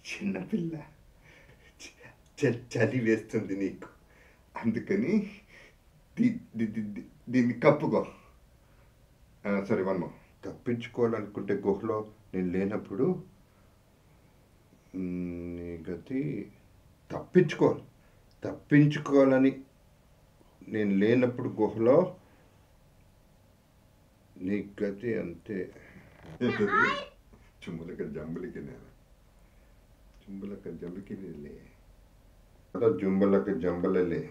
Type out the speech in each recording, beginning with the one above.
చిన్నపిల్ల చ- చ- చలి వేస్తుంది నీకు అందుకని దీ- దీ- దీ- దీ- దీన్ని కప్పుకో సరే వన్ తప్పించుకోవాలనుకుంటే గుహలో నేను లేనప్పుడు మ్, నీ గతి తప్పించుకోవాలి తప్పించుకోవాలని నేను లేనప్పుడు గుహలో నీ గతి అంతే చుంబులక జంబులకి నేను చుంబులక జంబుకి లే అలా జుంబలక జంబలలే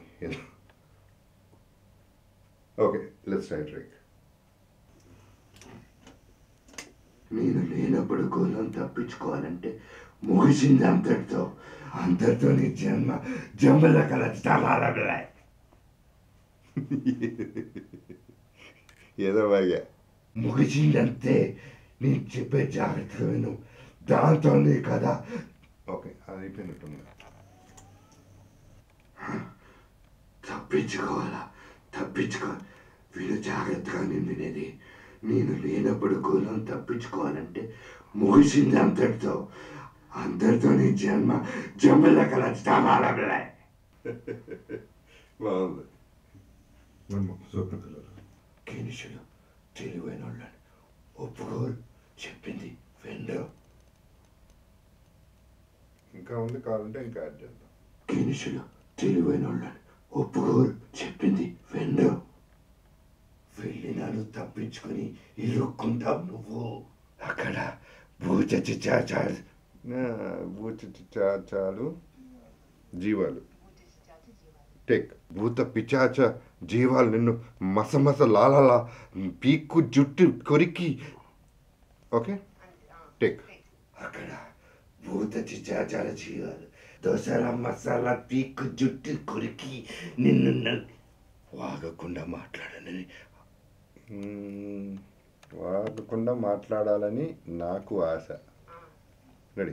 ఓకే లెట్స్ రైట్ రైట్ నేను లేనప్పుడు కోలం తప్పించుకోవాలంటే ముగిసింది అంతటితో అంతటితో నీ జన్మ జంబల కల తలాలబిలాయ్ ఏదో బాగా ముగిసిందంతే నేను చెప్పే జాగ్రత్తగా విను దాంతో నీ కదా ఓకే అది అయిపోయినట్టుంది తప్పించుకోవాలా తప్పించుకోవాలి వీడు జాగ్రత్తగా నేను వినేది నేను లేనప్పుడు కోలం తప్పించుకోవాలంటే ముగిసింది అంతటితో అంతటితో నీ జన్మ జంబల కల తలాలబిలాయ్ బాగుంది స్వప్న కలర్ కినిషులు తెలివైన వాళ్ళని ఒప్పుకోరు చెప్పింది వెండు ఇంకా ఉంది కావాలంటే ఇంకా యాడ్ చేద్దాం కినిషులు తెలివైన వాళ్ళని ఒప్పుకోరు చెప్పింది వెండు వెళ్ళినాడు తప్పించుకొని ఇరుక్కుంటావు నువ్వు అక్కడ భూచచి చాచా భూత చాలు జీవాలు టేక్ భూత పిచాచ జీవాలు నిన్ను మసమస లాలలా పీక్కు జుట్టు కొరికి ఓకే టేక్ అక్కడ భూతచి చాచాల జీవాలు దోసల మసాలా పీక్కు జుట్టు కొరికి నిన్ను నల్- వాగకుండా మాట్లాడనని మ్మ్. వాడకుండా మాట్లాడాలని నాకు ఆశ రెడీ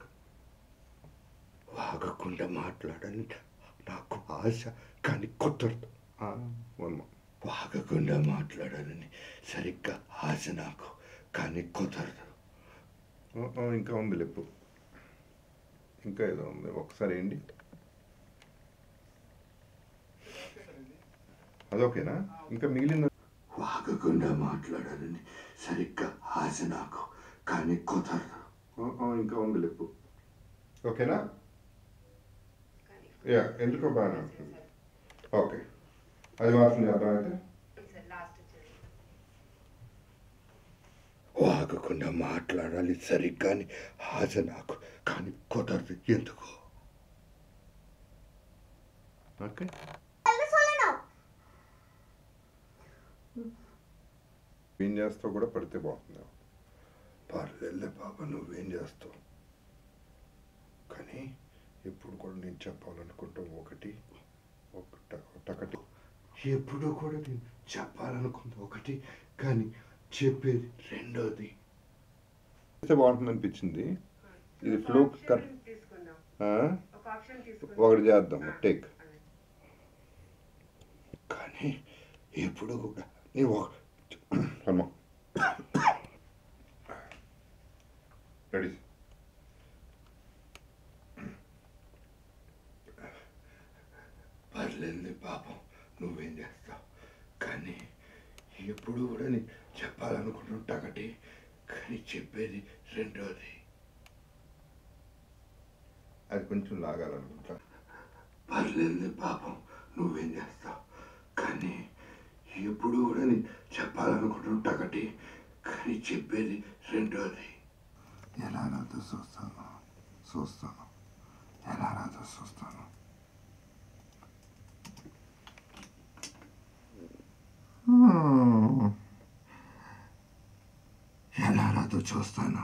వాగకుండా మాట్లాడని నాకు ఆశ కానీ కుదరదు వన్ వాగకుండా మాట్లాడాలని సరిగ్గా ఆశ నాకు కానీ కుదరదు ఇంకా ఉంది లెప్పు ఇంకా ఏదో ఉంది ఒకసారి ఏంటి అదొకేనా ఇంకా మిగిలిన వాగకుండా మాట్లాడాలని సరిగ్గా ఆశ నాకు కానీ కుదరదు ఆ, ఆ, ఇంకా ఉంది లెప్పు ఓకేనా యా ఎందుకో బాగానే ఉంటుంది ఓకే అది మాత్రం చేద్దాం అయితే వాగకుండా మాట్లాడాలి సరిగ్గా అని ఆశ నాకు కానీ కుదరదు ఎందుకు ఓకే ఏం చేస్తావు కూడా పడితే బాగుంది పర్లేదులే బాబా నువ్వేం చేస్తావు కానీ ఎప్పుడు కూడా నేను చెప్పాలనుకుంటాం ఒకటి ఒకట ఒకటి ఎప్పుడూ కూడా నేను చెప్పాలనుకుంది ఒకటి కానీ చెప్పేది రెండోది అయితే బాగుంటుంది అనిపించింది ఇది ఫ్లో కరెక్ట్ తీసుకుందాం ఆ? ఒక ఆప్షన్ తీసుకుందాం ఒకటి చేద్దాం టేక్ కానీ ఎప్పుడు కూడా నేను ఒక హనుమ రెడీ పర్లేదు పాపం నువ్వేం చేస్తావు కానీ ఎప్పుడు కూడా నేను చెప్పాలనుకుంటుంటా ఒకటి కానీ చెప్పేది రెండోది అది కొంచెం లాగాలనుకుంటా పర్లేదు పాపం నువ్వేం చేస్తావు కానీ ఎప్పుడు కూడా నేను చెప్పాలనుకుంటుంటా ఒకటి కానీ చెప్పేది రెండోది ఎలా రాదో చూస్తాను చూస్తాను ఎలా రాదో చూస్తాను ఎలా రాదో చూస్తాను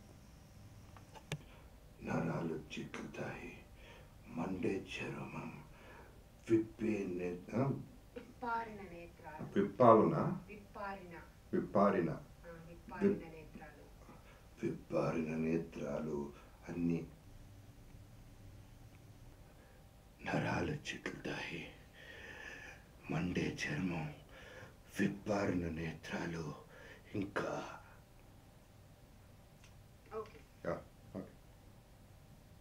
నరాలు చిక్కుతాయి మండే చర్మం విప్పే నే- ఆ, విప్పారిన నేత్రాలు విప్పాలునా విప్పారిన విప్పారిన ఆ, విప్పారిన నేత్రాలు విప్పారిన నేత్రాలు అన్ని నరాలు చిక్కుతాయి మండే చర్మం విప్పారిన నేత్రాలు ఇంకా ఓకే యా, ఓకే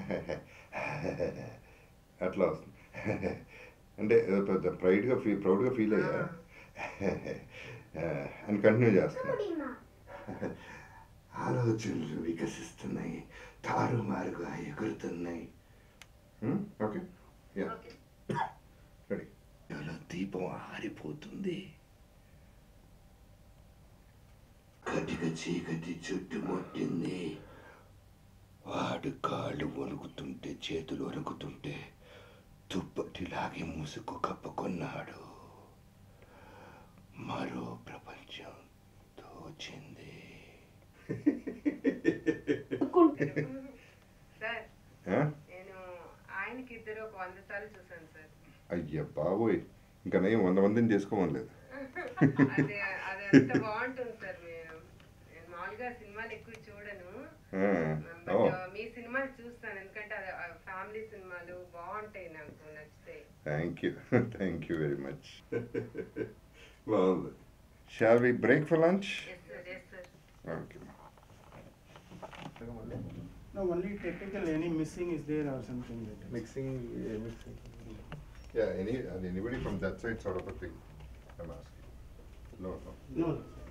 అట్లా వస్తుంది అంటే ఏదో పెద్ద ప్రైడ్గా ఫీ ప్రౌడ్గా ఫీల్ అయ్యా అని కంటిన్యూ చేస్తున్నా ఆలోచనలు వికసిస్తున్నాయి తారుమారుగా ఎగురుతున్నాయి ఓకే యా ఓకే రెడీ ఎవరో దీపం ఆరిపోతుంది కటిక చీకటి చుట్టుముట్టింది వాడు కాళ్ళు వణుకుతుంటే చేతులు వణుకుతుంటే దుప్పటిలాగే ముసుగు కప్పుకున్నాడు మరో ప్రపంచం తోచింది సార్ ఆ? నేను ఆయనకి ఇద్దరు ఒక వంద సార్లు చూసాను సార్ అయ్యా బాబోయ్ ఇంకా నేను వంద మందిని చేసుకోమలేదు అదే అది ఎంత బాగుంటుంది సార్ మీరు నేను మామూలుగా సినిమాలు ఎక్కువ చూడను ఓ బట్ మీ సినిమాలు చూస్తాను ఎందుకంటే అది ఫ్యామిలీ సినిమాలు బాగుంటాయి నాకు నచ్చుతాయి thank you thank you very much బాగుంది shall we break for lunch yes sir yes sir okay No, only technical, any missing is there or something like that. Mixing mixing yeah any anybody from that side sort of thing I'm asking no no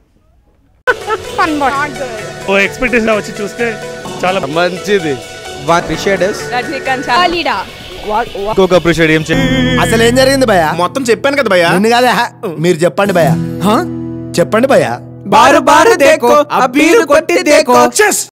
No, ఓ expectation వచ్చి చూస్తే చాలా మంచిది what appreciate Rajinikanth హాలీడా ఇంకొక appreciate ఏం అసలు ఏం జరిగింది భయ మొత్తం చెప్పాను కదా భయ్యా నిన్ను కాదా మీరు చెప్పండి భయ చెప్పండి భయ బారు బారు దేకో అబ్బీరు కొట్టి దేకో